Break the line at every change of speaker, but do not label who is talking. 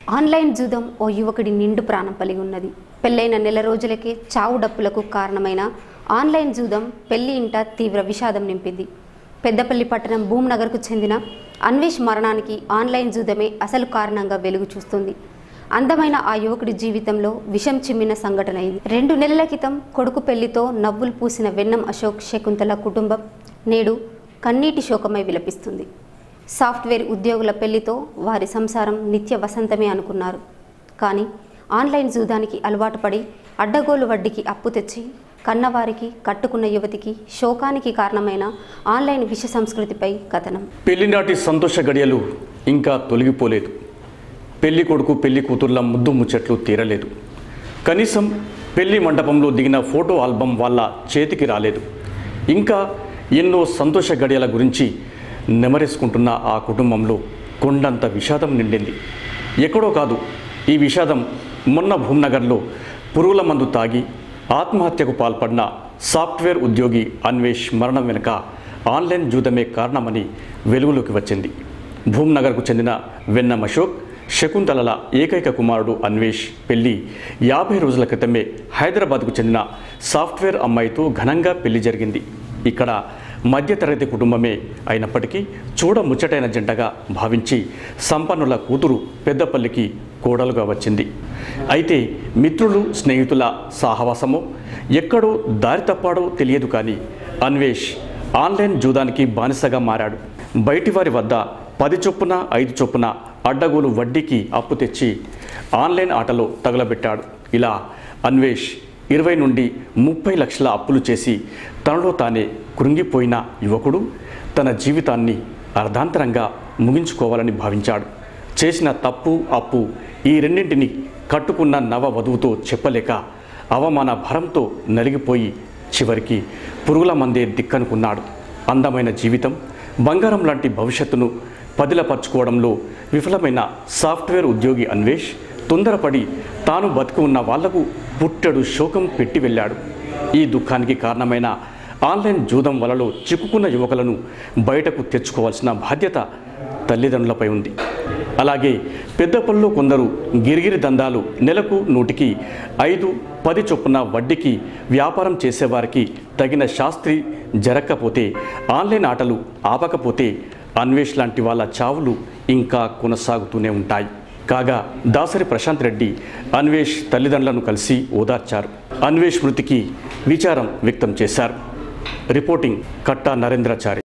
online జూదం ఓ యువకుడి నిండు ప్రాణం కలిగి ఉన్నది పెళ్ళైన నెల రోజులకే చావు డప్పులకు కారణమైన ఆన్లైన్ జూదం పెళ్లి ఇంట తీవ్ర విషాదం నింపింది పెద్దపల్లి పట్టణం భూమ్నగర్కు చెందిన అన్వేష్ మరణానికి ఆన్లైన్ జూదమే అసలు కారణంగా వెలుగు చూస్తుంది అందమైన ఆ యువకుడి జీవితంలో విషం చిమ్మిన సంఘటన ఇది రెండు నెలల క్రితం కొడుకు పెళ్లితో నవ్వులు పూసిన వెన్నం అశోక్ శకుంతల కుటుంబం నేడు కన్నీటి శోకమై విలపిస్తుంది సాఫ్ట్వేర్ ఉద్యోగుల పెళ్లితో వారి సంసారం నిత్య వసంతమే అనుకున్నారు కానీ ఆన్లైన్ జూదానికి అలవాటు పడి అడ్డగోలు వడ్డీకి అప్పు తెచ్చి కన్నవారికి కట్టుకున్న యువతికి శోకానికి కారణమైన ఆన్లైన్ విష సంస్కృతిపై కథనం
పెళ్లినాటి సంతోష గడియలు ఇంకా తొలగిపోలేదు పెళ్లి కొడుకు పెళ్లి కూతుర్ల ముద్దు ముచ్చట్లు తీరలేదు కనీసం పెళ్లి మండపంలో దిగిన ఫోటో ఆల్బమ్ వాళ్ళ చేతికి రాలేదు ఇంకా ఎన్నో సంతోష గడియల గురించి నెమరేసుకుంటున్న ఆ కుటుంబంలో కొండంత విషాదం నిండింది ఎక్కడో కాదు ఈ విషాదం మొన్న భూమ్నగర్లో పురుగుల మందు తాగి ఆత్మహత్యకు పాల్పడిన సాఫ్ట్వేర్ ఉద్యోగి అన్వేష్ మరణం వెనుక ఆన్లైన్ జూదమే కారణమని వెలుగులోకి వచ్చింది భూమ్నగర్కు చెందిన వెన్నం అశోక్ శకుంతలల ఏకైక కుమారుడు అన్వేష్ పెళ్లి యాభై రోజుల క్రితమే హైదరాబాద్కు చెందిన సాఫ్ట్వేర్ అమ్మాయితో ఘనంగా పెళ్లి జరిగింది ఇక్కడ మధ్యతరగతి కుటుంబమే అయినప్పటికీ చూడ ముచ్చటైన జంటగా భావించి సంపన్నుల కూతురు పెద్దపల్లికి కోడలుగా వచ్చింది అయితే మిత్రులు స్నేహితుల సాహవాసమో ఎక్కడో దారి తప్పాడో తెలియదు కానీ అన్వేష్ ఆన్లైన్ జూదానికి బానిసగా మారాడు బయటి వారి వద్ద పది చొప్పున ఐదు చొప్పున అడ్డగోలు వడ్డీకి అప్పు తెచ్చి ఆన్లైన్ ఆటలో తగలబెట్టాడు ఇలా అన్వేష్ ఇరవై నుండి ముప్పై లక్షల అప్పులు చేసి తనలో తానే కృంగిపోయిన యువకుడు తన జీవితాన్ని అర్ధాంతరంగా ముగించుకోవాలని భావించాడు చేసిన తప్పు అప్పు ఈ రెండింటిని కట్టుకున్న నవ వధువుతో చెప్పలేక అవమాన భరంతో నలిగిపోయి చివరికి పురుగుల మందే దిక్కనుకున్నాడు అందమైన జీవితం బంగారం లాంటి భవిష్యత్తును పదిలపరచుకోవడంలో విఫలమైన సాఫ్ట్వేర్ ఉద్యోగి అన్వేష్ తొందరపడి తాను బతికి ఉన్న వాళ్లకు పుట్టెడు శోకం పెట్టి వెళ్ళాడు ఈ దుఃఖానికి కారణమైన ఆన్లైన్ జూదం వలలో చిక్కుకున్న యువకులను బయటకు తెచ్చుకోవాల్సిన బాధ్యత తల్లిదండ్రులపై ఉంది అలాగే పెద్దపల్లిలో కొందరు గిరిగిరి దందాలు నెలకు నూటికి ఐదు పది చొప్పున వడ్డీకి వ్యాపారం చేసేవారికి తగిన శాస్త్రి జరగకపోతే ఆన్లైన్ ఆటలు ఆపకపోతే అన్వేష్ లాంటి వాళ్ళ చావులు ఇంకా కొనసాగుతూనే ఉంటాయి కాగా దాసరి ప్రశాంత్ రెడ్డి అన్వేష్ తల్లిదండ్రులను కలిసి ఓదార్చారు అన్వేష్ మృతికి విచారం వ్యక్తం చేశారు రిపోర్టింగ్ కట్టా నరేంద్రాచారి